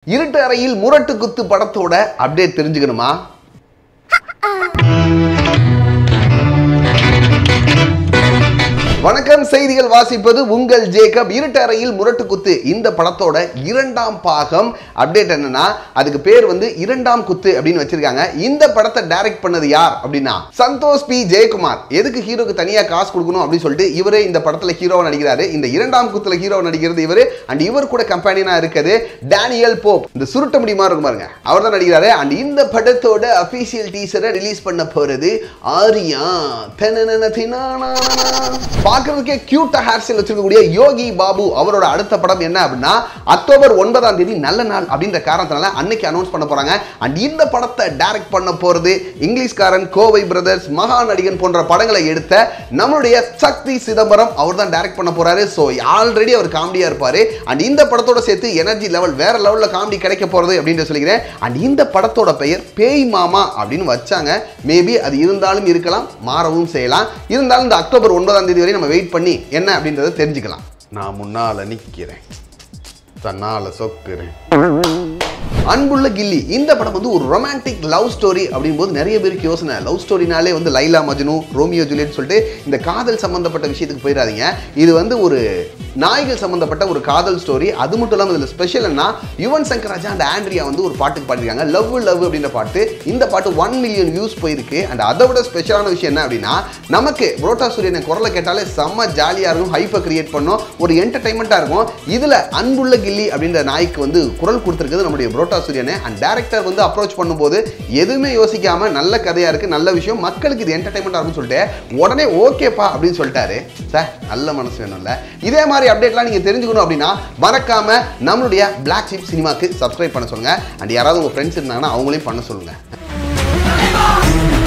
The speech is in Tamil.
இருட்டு அறையில் முரட்டு குத்து படத்தோட அப்டேட் தெரிஞ்சுக்கணுமா வணக்கம் செய்திகள் வாசிப்பது உங்கள் ஜேக்கப் இருட்டு அறையில் முரட்டு குத்து இந்த படத்தோட இரண்டாம் பாகம் அப்டேட் என்னன்னா அதுக்கு பேர் வந்து இரண்டாம் குத்து அப்படின்னு வச்சிருக்காங்க இந்த படத்தை டைரக்ட் பண்ணது யார் அப்படின்னா சந்தோஷ் பி ஜெயக்குமார் எதுக்கு ஹீரோக்கு தனியா காசு கொடுக்கணும் அப்படின்னு சொல்லிட்டு இவரே இந்த படத்துல ஹீரோவா நடிக்கிறாரு இந்த இரண்டாம் குத்துல ஹீரோ நடிக்கிறது இவரு அண்ட் இவர் கூட கம்பெனினா இருக்குது டேனியல் போப் இந்த சுருட்ட முடியுமா இருக்கும் பாருங்க அவர் தான் நடிக்கிறாரு அண்ட் இந்த படத்தோட அபிஷியல் டீசரை ரிலீஸ் பண்ண போறது ஆரியா தெனனன தினானா பார்க்கறதுக்கே கியூட்டா ஹேர் ஸ்டைல் வச்சிருக்கக்கூடிய யோகி பாபு அவரோட அடுத்த படம் என்ன அப்படின்னா அக்டோபர் ஒன்பதாம் தேதி நல்ல நாள் அப்படின்ற காரணத்தினால அன்னைக்கு அனௌன்ஸ் பண்ண போறாங்க அண்ட் இந்த படத்தை டைரக்ட் பண்ண போறது இங்கிலீஷ்காரன் கோவை பிரதர்ஸ் மகா நடிகன் போன்ற படங்களை எடுத்த நம்மளுடைய சக்தி சிதம்பரம் அவர் தான் டைரக்ட் பண்ண போறாரு ஸோ ஆல்ரெடி அவர் காமெடியா இருப்பாரு அண்ட் இந்த படத்தோட சேர்த்து எனர்ஜி லெவல் வேற லெவல்ல காமெடி கிடைக்க போறது அப்படின்னு சொல்லிக்கிறேன் அண்ட் இந்த படத்தோட பெயர் பேய் மாமா அப்படின்னு வச்சாங்க மேபி அது இருந்தாலும் இருக்கலாம் மாறவும் செய்யலாம் இருந்தாலும் இந்த அக்டோபர் ஒன்பதாம் தேதி வரை நம்ம வெயிட் பண்ணி என்ன அப்படின்றத தெரிஞ்சுக்கலாம் நான் முன்னால நிக்கிறேன் தன்னால சொக்குறேன் அன்புள்ள கில்லி இந்த படம் வந்து ஒரு ரொமான்டிக் லவ் ஸ்டோரி அப்படிங்கும்போது நிறைய பேருக்கு யோசனை லவ் ஸ்டோரினாலே வந்து லைலா மஜ்னு ரோமியோ ஜூலியட் சொல்லிட்டு இந்த காதல் சம்பந்தப்பட்ட விஷயத்துக்கு போயிடாதீங்க இது வந்து ஒரு நாய்கள் சம்பந்தப்பட்ட ஒரு காதல் ஸ்டோரி அது மட்டும் இல்லாமல் இதில் ஸ்பெஷல் என்ன யுவன் சங்கர் ராஜா அண்ட் ஆண்ட்ரியா வந்து ஒரு பாட்டுக்கு பாடிருக்காங்க லவ் லவ் அப்படின்ற பாட்டு இந்த பாட்டு ஒன் மில்லியன் வியூஸ் போயிருக்கு அண்ட் அதை விட ஸ்பெஷலான விஷயம் என்ன அப்படின்னா நமக்கு புரோட்டா சூரியனை குரலை கேட்டாலே செம்ம ஜாலியாக இருக்கும் ஹைப்பை கிரியேட் பண்ணும் ஒரு என்டர்டைன்மெண்ட்டாக இருக்கும் இதில் அன்புள்ள கில்லி அப்படின்ற நாய்க்கு வந்து குரல் கொடுத்துருக்குது நம்முடைய புரோட்டா சூரியனை அண்ட் டேரக்டர் வந்து அப்ரோச் பண்ணும்போது எதுவுமே யோசிக்காம நல்ல கதையாக இருக்குது நல்ல விஷயம் மக்களுக்கு இது என்டர்டைன்மெண்ட்டாக இருக்கும்னு சொல்லிட்டு உடனே ஓகேப்பா அப்படின்னு சொல்லிட்டாரு சார் நல்ல மனசு வேணும்ல இதே மாதிரி அப்டேட்லாம் நீங்கள் தெரிஞ்சுக்கணும் அப்படின்னா மறக்காம நம்மளுடைய பிளாக் ஷிப் சினிமாக்கு சப்ஸ்கிரைப் பண்ண சொல்லுங்க அண்ட் யாராவது உங்கள் ஃப்ரெண்ட்ஸ் இருந்தாங்கன்னா அவங்களையும் பண்ண சொல்லுங்க